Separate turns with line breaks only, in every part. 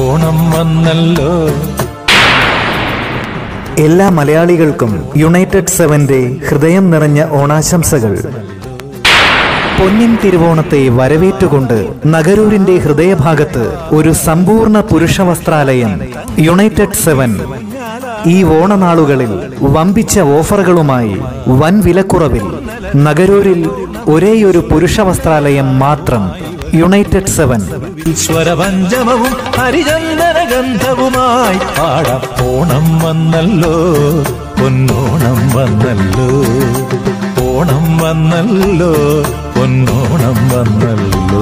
ഓണം വന്നല്ലോ
എല്ലാ മലയാളികൾക്കും യുണൈറ്റഡ് സെവന്റെ ഹൃദയം നിറഞ്ഞ ഓണാശംസകൾ പൊന്നിൻ തിരുവോണത്തെ വരവേറ്റുകൊണ്ട് നഗരൂരിന്റെ ഹൃദയഭാഗത്ത് ഒരു സമ്പൂർണ്ണ പുരുഷ വസ്ത്രാലയം യുണൈറ്റഡ് സെവൻ ഈ ഓണനാളുകളിൽ വമ്പിച്ച ഓഫറുകളുമായി വൻ വിലക്കുറവിൽ നഗരൂരിൽ ഒരേയൊരു പുരുഷ വസ്ത്രാലയം മാത്രം യുണൈറ്റഡ് സെവൻ
സ്വരപഞ്ചമവും ഹരിചന്ദന ഗന്ധവുമായി പാടാം ഓണം വന്നല്ലോ പൊന്നോണം വന്നല്ലോ ഓണം വന്നല്ലോ പൊന്നോണം വന്നല്ലോ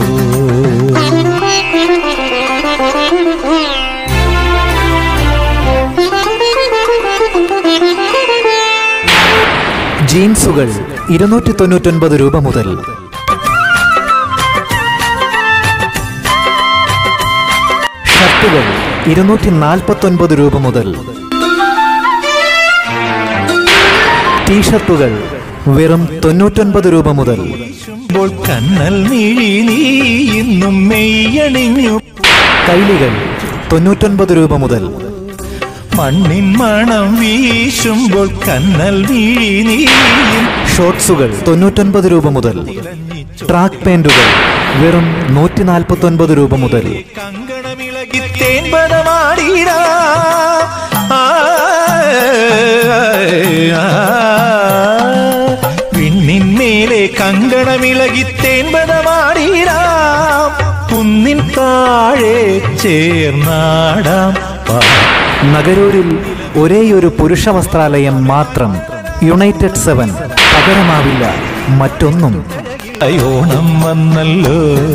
ജീൻസുകൾ ഇരുന്നൂറ്റി തൊണ്ണൂറ്റൊൻപത് രൂപ മുതൽ ഷർട്ടുകൾ ഇരുന്നൂറ്റി നാൽപ്പത്തൊൻപത് രൂപ മുതൽ ടീഷർട്ടുകൾ വെറും തൊണ്ണൂറ്റൊൻപത് രൂപ മുതൽ
ഇപ്പോൾ കണ്ണൽ മിഴി നീ ഇന്നും മെയ്യണിഞ്ഞു
കൈലികൾ തൊണ്ണൂറ്റൊൻപത് രൂപ മുതൽ
മണ്ണിൻ മണം വീശുമ്പോൾ കണ്ണൽ മിഴി നീ
ഷോർട്സുകൾ തൊണ്ണൂറ്റൊൻപത് രൂപ മുതൽ ട്രാക്ക് പാൻറ്റുകൾ വെറും നൂറ്റി നാൽപ്പത്തൊൻപത് രൂപ മുതൽ
കങ്കണമിളകി തേൻപദമാടിടാ വിണ്ണിന്മേലെ കങ്കണമിളകി തേൻപദമാടിടാം കുന്നിൻ താഴെ ചേർന്നാടാം പാ
നഗരൂരിൽ ഒരേയൊരു പുരുഷ വസ്ത്രാലയം മാത്രം യുണൈറ്റഡ് സെവൻ പകരമാവില്ല മറ്റൊന്നും
ഓണം വന്നല്ലോ